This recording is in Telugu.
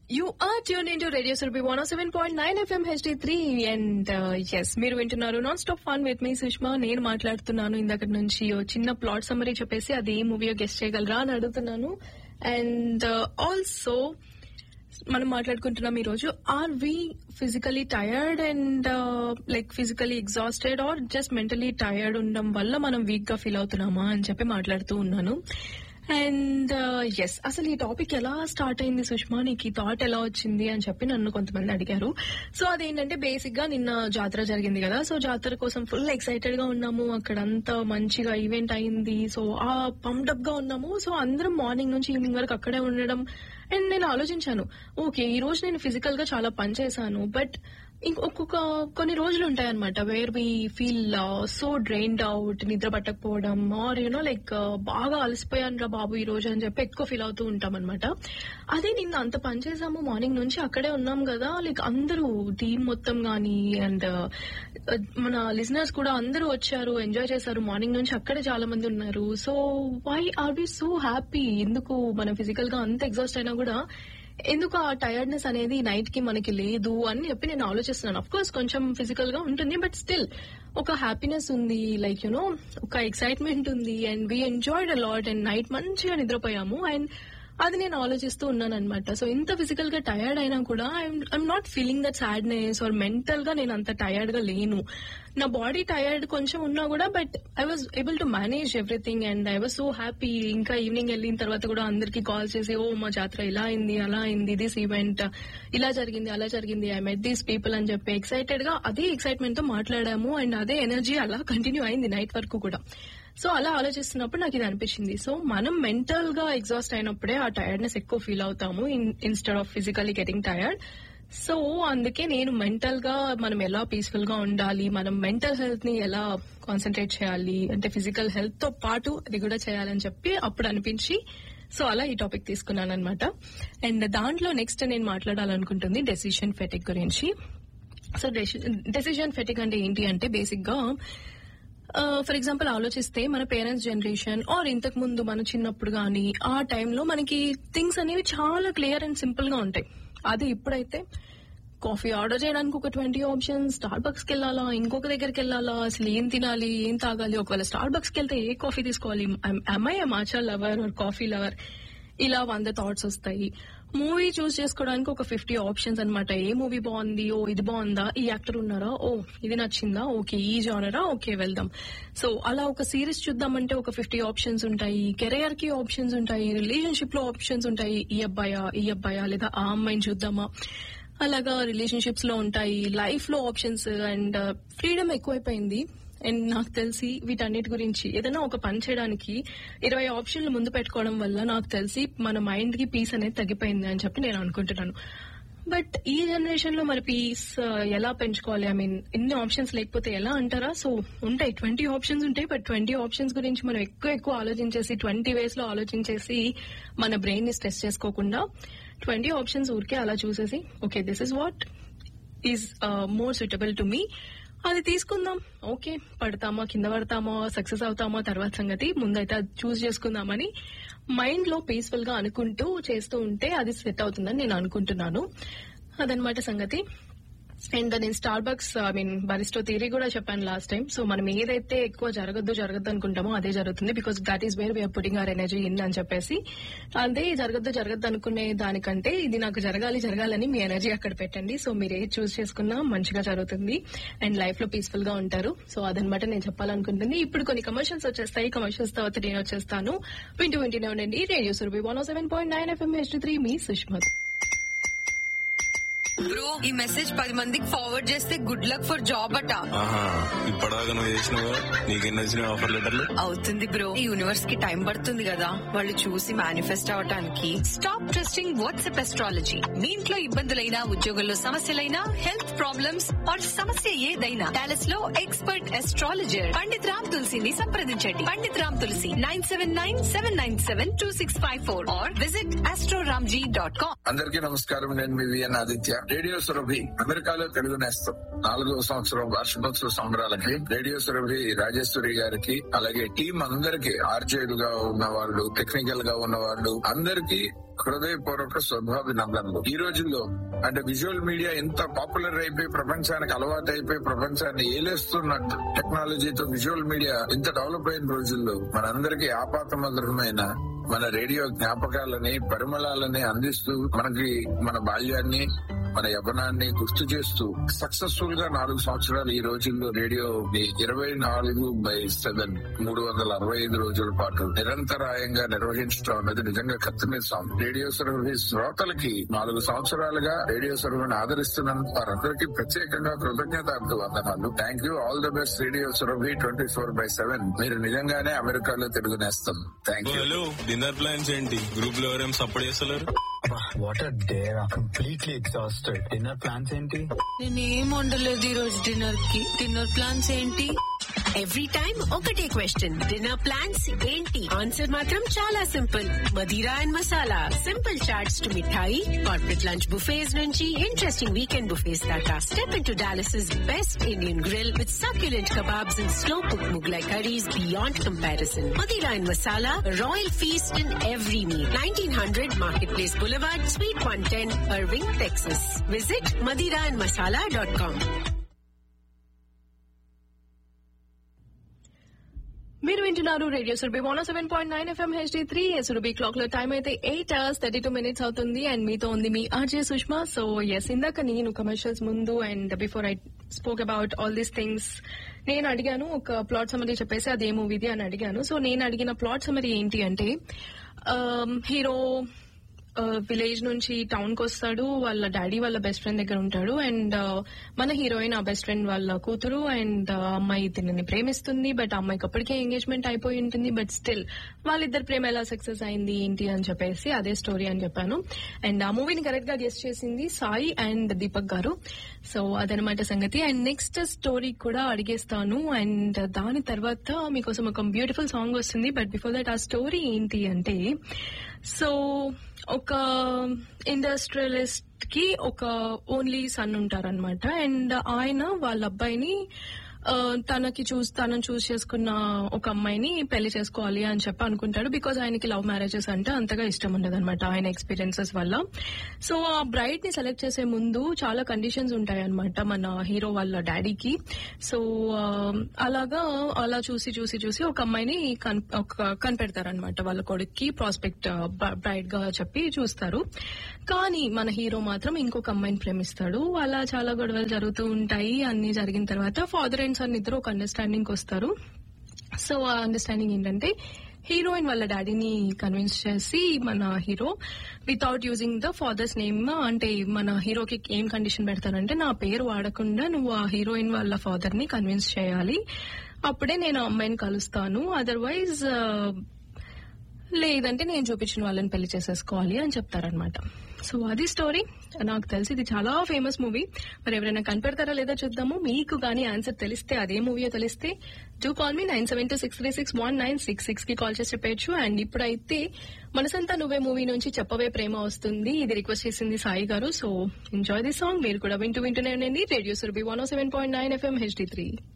You are tuned into Radio Surabhi 107.9 FM HD3 and uh, yes మీరు వింటున్నారు non stop fun with me Sushma నేను మాట్లాడుతున్నాను ఇందక్కడి నుంచి ఓ చిన్న ప్లాట్ సమ్మరీ చెప్పేసి అది ఏ మూవీయో గెస్ట్ చేయగలరా అని అడుగుతున్నాను అండ్ ఆల్సో మనం మాట్లాడుకుంటున్నాం ఈ రోజు are we physically tired and like physically exhausted or just mentally tired ఉండడం వల్ల మనం వీక్ గా ఫీల్ అవుతున్నామా అని చెప్పి మాట్లాడుతూ ఉన్నాను అండ్ ఎస్ అసలు ఈ టాపిక్ ఎలా స్టార్ట్ అయింది సుష్మా నీకు ఈ థాట్ ఎలా వచ్చింది అని చెప్పి నన్ను కొంతమంది అడిగారు సో అదేంటంటే బేసిక్ గా నిన్న జాతర జరిగింది కదా సో జాతర కోసం ఫుల్ ఎక్సైటెడ్ గా ఉన్నాము అక్కడ అంతా మంచిగా ఈవెంట్ అయింది సో ఆ పంప్డ్ గా ఉన్నాము సో అందరం మార్నింగ్ నుంచి ఈవినింగ్ వరకు అక్కడే ఉండడం అండ్ నేను ఆలోచించాను ఓకే ఈ రోజు నేను ఫిజికల్ గా చాలా పని చేశాను బట్ ఇంకొక కొన్ని రోజులు ఉంటాయి అనమాట where we feel so drained out నిద్ర పట్టకపోవడం ఆర్ యూనో లైక్ బాగా అలసిపోయాను రా బాబు ఈ రోజు అని చెప్పి ఎక్కువ ఫీల్ అవుతూ ఉంటాం అనమాట అదే నిన్న అంత పని చేసాము మార్నింగ్ నుంచి అక్కడే ఉన్నాం కదా లైక్ అందరూ టీం మొత్తం గానీ అండ్ మన లిజనర్స్ కూడా అందరూ వచ్చారు ఎంజాయ్ చేశారు మార్నింగ్ నుంచి అక్కడే చాలా మంది ఉన్నారు so why are we so happy ఎందుకు మనం ఫిజికల్ గా అంత ఎగ్జాస్ట్ అయినా కూడా ఎందుకు ఆ టైర్డ్నెస్ అనేది నైట్ కి మనకి లేదు అని చెప్పి నేను ఆలోచిస్తున్నాను అఫ్ కోర్స్ కొంచెం ఫిజికల్ గా ఉంటుంది బట్ స్టిల్ ఒక హ్యాపీనెస్ ఉంది లైక్ యునో ఒక ఎక్సైట్మెంట్ ఉంది and we enjoyed a lot and night మంచిగా నిద్రపోయాము అండ్ అది నేను ఆలోచిస్తూ ఉన్నాను అనమాట సో ఇంత ఫిజికల్ గా టయర్డ్ అయినా కూడా I'm not feeling that sadness or mental గా నేను అంత టయర్డ్ గా లేను నా బాడీ టయర్డ్ కొంచెం ఉన్నా కూడా but I was able to manage everything and I was so happy ఇంకా ఈవినింగ్ వెళ్ళిన తర్వాత కూడా అందరికి కాల్ చేసి ఓ మా జాతర ఇలా అయింది అలా అయింది దిస్ ఈవెంట్ ఇలా జరిగింది అలా జరిగింది ఐ మెట్ దీస్ పీపుల్ అని చెప్పి ఎక్సైటెడ్ గా అదే ఎక్సైట్మెంట్ తో మాట్లాడాము అండ్ అదే ఎనర్జీ అలా కంటిన్యూ అయింది నైట్ వరకు కూడా సో అలా ఆలోచిస్తున్నప్పుడు నాకు ఇది అనిపించింది సో మనం మెంటల్ గా ఎగ్జాస్ట్ అయినప్పుడే ఆ టైర్డ్నెస్ ఎక్కువ ఫీల్ అవుతాము instead of physically getting tired so అందుకే నేను మెంటల్ గా మనం ఎలా పీస్ఫుల్ గా ఉండాలి మనం మెంటల్ హెల్త్ ని ఎలా కాన్సన్ట్రేట్ చేయాలి అంటే ఫిజికల్ హెల్త్ తో పాటు అది కూడా చేయాలని చెప్పి అప్పుడు అనిపించి సో అలా ఈ టాపిక్ తీసుకున్నాను అనమాట అండ్ దాంట్లో నెక్స్ట్ నేను మాట్లాడాలనుకుంటుంది డెసిషన్ ఫెటిక్ గురించి సో డెసిషన్ ఫెటిక్ అంటే ఏంటి అంటే బేసిక్ గా ఫర్ ఎగ్జాంపుల్ ఆలోచిస్తే మన పేరెంట్స్ జనరేషన్ ఆర్ ఇంతకు ముందు మన చిన్నప్పుడు గానీ ఆ టైంలో మనకి థింగ్స్ అనేవి చాలా క్లియర్ అండ్ సింపుల్ గా ఉంటాయి అదే ఇప్పుడైతే కాఫీ ఆర్డర్ చేయడానికి ఒక ట్వంటీ ఆప్షన్స్ స్టార్ బక్స్ కి వెళ్ళాలా ఇంకొక దగ్గరికి వెళ్ళాలా అసలు ఏం తినాలి ఏం తాగాలి ఒకవేళ స్టార్ బక్స్ కి వెళ్తే ఏ కాఫీ తీసుకోవాలి అమ్మాయి matcha lover or coffee lover ఇలా వంద థాట్స్ వస్తాయి మూవీ చూస్ చేసుకోవడానికి ఒక ఫిఫ్టీ ఆప్షన్స్ అనమాట ఏ మూవీ బాగుంది ఓ ఇది బాగుందా ఈ యాక్టర్ ఉన్నారా ఓ ఇది నచ్చిందా ఓకే ఈ జానరా ఓకే వెళ్దాం సో అలా ఒక సిరీస్ చూద్దామంటే ఒక ఫిఫ్టీ ఆప్షన్స్ ఉంటాయి కెరియర్ కి ఆప్షన్స్ ఉంటాయి రిలేషన్షిప్ లో ఆప్షన్స్ ఉంటాయి ఈ అబ్బాయా ఈ అబ్బాయా లేదా ఆ అమ్మాయిని చూద్దామా అలాగా రిలేషన్షిప్స్ లో ఉంటాయి లైఫ్ లో ఆప్షన్స్ అండ్ ఫ్రీడమ్ ఎక్కువైపోయింది అండ్ నాకు తెలిసి వీటన్నిటి గురించి ఏదైనా ఒక పని చేయడానికి ఇరవై ఆప్షన్లు ముందు పెట్టుకోవడం వల్ల నాకు తెలిసి మన మైండ్ కి పీస్ అనేది తగ్గిపోయింది అని చెప్పి నేను అనుకుంటున్నాను బట్ ఈ జనరేషన్ లో మరి పీస్ ఎలా పెంచుకోవాలి ఐ మీన్ ఎన్ని ఆప్షన్స్ లేకపోతే ఎలా అంటారా సో ఉంటాయి ట్వంటీ ఆప్షన్స్ ఉంటాయి బట్ ట్వంటీ ఆప్షన్స్ గురించి మనం ఎక్కువ ఎక్కువ ఆలోచించేసి ట్వంటీ వేస్ లో ఆలోచించేసి మన బ్రెయిన్ ని స్ట్రెస్ చేసుకోకుండా ట్వంటీ ఆప్షన్స్ ఊరికే అలా చూసేసి okay this is what is more suitable to me అది తీసుకుందాం ఓకే పడతామా కింద పడతామా సక్సెస్ అవుతామా తర్వాత సంగతి ముందైతే అది చూస్ చేసుకుందామని మైండ్ లో పీస్ఫుల్ గా అనుకుంటూ చేస్తూ ఉంటే అది సెట్ అవుతుందని నేను అనుకుంటున్నాను అదనమాట సంగతి అండ్ నేను Starbucks I mean barista theory కూడా చెప్పాను లాస్ట్ టైం సో మనం ఏదైతే ఎక్కువ జరగద్దు జరగద్దు అనుకుంటామో అదే జరుగుతుంది because that is where we're putting our energy in అని చెప్పేసి అదే జరగద్దు జరగద్దు అనుకునే దానికంటే ఇది నాకు జరగాలి జరగాలని మీ ఎనర్జీ అక్కడ పెట్టండి సో మీరు ఏది చూస్ చేసుకున్నా మంచిగా జరుగుతుంది అండ్ లైఫ్ లో పీస్ఫుల్ గా ఉంటారు సో అదనమాట నేను చెప్పాలనుకుంటుంది ఇప్పుడు కొన్ని కమర్షియల్స్ వచ్చేస్తాయి కమర్షియల్స్ తర్వాత నేను వచ్చేస్తాను వింటూ వింటూనే ఉండండి radio Surabhi one seven point nine FM H three మీ సుష్మత్ బ్రో ఈ మెసేజ్ పది మందికి ఫార్వర్డ్ చేస్తే గుడ్ లక్ ఫర్ జాబ్ అట ఆహా ఇప్పటిదాకా నువ్వు చేసినావు నీకెన్ని వచ్చినాయి ఆఫర్ లెటర్లు అవుతుంది బ్రో ఈ యూనివర్స్ కి టైం పడుతుంది కదా వాళ్ళు చూసి మేనిఫెస్ట్ అవటానికి స్టాప్ ట్రస్టింగ్ వాట్సాప్ ఎస్ట్రాలజీ మీ ఇంట్లో ఇబ్బందులైనా ఉద్యోగంలో సమస్యలైనా హెల్త్ ప్రాబ్లమ్స్ ఆర్ సమస్య ఏదైనా డాలస్ లో ఎక్స్పర్ట్ ఎస్ట్రాలజర్ పండిత్ రామ్ తులసిని సంప్రదించండి Pandit Ram Tulsi nine seven nine seven nine seven two six five four or visit astroramji dot com అందరికీ నమస్కారం నేను మీ విఎన్ ఆదిత్య రేడియో సురభి అమెరికాలో తెలుగు నేస్తం నాలుగో సంవత్సరం వార్షికోత్సవ సంబరాలకి రేడియో సురభి రాజేశ్వరి గారికి అలాగే టీం అందరికి ఆర్జేలుగా ఉన్న వాళ్ళు టెక్నికల్ గా ఉన్న వాళ్ళు అందరికీ హృదయపూర్వక శుభాభినందనలు ఈ రోజుల్లో అంటే విజువల్ మీడియా ఎంత పాపులర్ అయిపోయి ప్రపంచానికి అలవాటు అయిపోయి ప్రపంచాన్ని ఏలేస్తున్న టెక్నాలజీతో విజువల్ మీడియా ఇంత డెవలప్ అయిన రోజుల్లో మనందరికీ ఆపాతమధురమైన మన రేడియో జ్ఞాపకాలని పరిమళాలని అందిస్తూ మనకి మన బాల్యాన్ని మన యవ్వనాన్ని గుర్తు చేస్తూ సక్సెస్ఫుల్ గా నాలుగు సంవత్సరాలు ఈ రోజుల్లో రేడియో ఇరవై నాలుగు బై సెవెన్ మూడు వందల అరవై ఐదు రోజుల పాటు నిరంతరాయంగా నిర్వహించడం అన్నది నిజంగా కత్తిమీస్తాం రేడియో సర్వీస్ శ్రోతలకి నాలుగు సంవత్సరాలుగా రేడియో సర్వీని ఆదరిస్తున్న వారందరికీ ప్రత్యేకంగా కృతజ్ఞత వందనాలు thank you all the best radio Surabhi twenty four by seven మీరు నిజంగానే అమెరికాలో తెలుగు నేస్తాం thank you hello dinner plans ఏంటి గ్రూప్ లో ఎవరేం సపోర్ట్ చేస్తలేరు what are there completely exhausted dinner plans ఏంటి నేనేం వండలేదు ఈ రోజు డిన్నర్ కి డిన్నర్ ప్లాన్స్ ఏంటి ఎవ్రీ టైం ఒకటే క్వశ్చన్ డిన్నర్ ప్లాన్స్ ఏంటి ఆన్సర్ మాత్రం చాలా simple Madira and Masala simple chaats to mithai corporate lunch buffets నుంచి ఇంట్రెస్టింగ్ వీకెండ్ బుఫేస్ దాకా step in to Dallas best Indian grill with succulent kebabs and slow cooked Mughlai curries beyond comparison. Madira and Masala, Royal Feast in every meal. 1900 Marketplace Boulevard, Suite 110, Irving, Texas. Visit madiraandmasala.com. మీరు వింటున్నారు radio Surabhi one seven point nine FM HD three Surabhi clock లో టైం అయితే eight hours thirty two minutes అవుతుంది అండ్ మీతో ఉంది మీ ఆర్జే సుష్మా సో ఎస్ ఇందాక నేను కమర్షియల్స్ ముందు and before I spoke about all these things నేను అడిగాను ఒక ప్లాట్ సమరీ చెప్పేసి అదే మూవీది అని అడిగాను సో నేను అడిగిన ప్లాట్ సమరీ ఏంటి అంటే హీరో విలేజ్ నుంచి టౌన్ కి వస్తాడు వాళ్ళ డాడీ వాళ్ళ బెస్ట్ ఫ్రెండ్ దగ్గర ఉంటాడు అండ్ మన హీరోయిన్ ఆ బెస్ట్ ఫ్రెండ్ వాళ్ళ కూతురు అండ్ అమ్మాయి తినని ప్రేమిస్తుంది బట్ అమ్మాయికి అప్పటికే ఎంగేజ్మెంట్ అయిపోయి ఉంటుంది బట్ స్టిల్ వాళ్ళిద్దరు ప్రేమ ఎలా సక్సెస్ అయింది ఏంటి అని చెప్పేసి అదే స్టోరీ అని చెప్పాను అండ్ ఆ మూవీని కరెక్ట్ గా గెస్ట్ చేసింది సాయి అండ్ దీపక్ గారు సో అదనమాట సంగతి అండ్ నెక్స్ట్ స్టోరీ కూడా అడిగేస్తాను అండ్ దాని తర్వాత మీకోసం ఒక బ్యూటిఫుల్ సాంగ్ వస్తుంది బట్ బిఫోర్ దట్ ఆ స్టోరీ ఏంటి అంటే సో ఒక ఇండస్ట్రియలిస్ట్ కి ఒక ఓన్లీ సన్ ఉంటారనమాట అండ్ ఆయన వాళ్ళ అబ్బాయిని ఆ, తనకి చూస్ తనను చూస్ చేసుకున్న ఒక అమ్మాయిని పెళ్లి చేసుకోవాలి అని చెప్పి అనుకుంటాడు బికాజ్ ఆయనకి లవ్ మ్యారేజెస్ అంటే అంతగా ఇష్టం ఉండదు అనమాట ఆయన ఎక్స్పీరియన్సెస్ వల్ల సో ఆ బ్రైడ్ ని సెలెక్ట్ చేసే ముందు చాలా కండిషన్స్ ఉంటాయన్నమాట మన హీరో వాళ్ళ డాడీకి సో ఆ, అలాగా అలా చూసి చూసి చూసి ఒక అమ్మాయిని కన్- ఒక కనిపెడతారనమాట వాళ్ళ కొడుక్కి ప్రాస్పెక్ట్ బ్రైడ్ గా చెప్పి చూస్తారు కానీ మన హీరో మాత్రం ఇంకొక అమ్మాయిని ప్రేమిస్తాడు అలా చాలా గొడవలు జరుగుతూ ఉంటాయి అన్ని జరిగిన తర్వాత ఫాదర్ అండ్ సన్ ఇద్దరు ఒక అండర్స్టాండింగ్ వస్తారు సో ఆ అండర్స్టాండింగ్ ఏంటంటే హీరోయిన్ వాళ్ళ డాడీని కన్విన్స్ చేసి మన hero without using the father's name అంటే మన హీరోకి ఏం కండిషన్ పెడతారంటే నా పేరు వాడకుండా నువ్వు ఆ హీరోయిన్ వాళ్ళ ఫాదర్ ని కన్విన్స్ చేయాలి అప్పుడే నేను ఆ అమ్మాయిని కలుస్తాను అదర్వైజ్ లేదంటే నేను చూపించిన వాళ్ళని పెళ్లి చేసేసుకోవాలి అని చెప్తారనమాట సో అది స్టోరీ నాకు తెలిసి ఇది చాలా ఫేమస్ మూవీ మరి ఎవరైనా కనిపెడతారా లేదా చూద్దాము మీకు కానీ ఆన్సర్ తెలిస్తే అదే మూవీ తెలిస్తే do call me nine seven two six three six one nine six six కి కాల్ చేసి చెప్పేయచ్చు అండ్ ఇప్పుడైతే మనసంతా నువ్వే మూవీ నుంచి చెప్పవే ప్రేమ వస్తుంది ఇది రిక్వెస్ట్ చేసింది సాయి గారు సో ఎంజాయ్ ది సాంగ్ మీరు కూడా వింటూ వింటూనే ఉండండి radio Surabhi one seven point nine FM HD three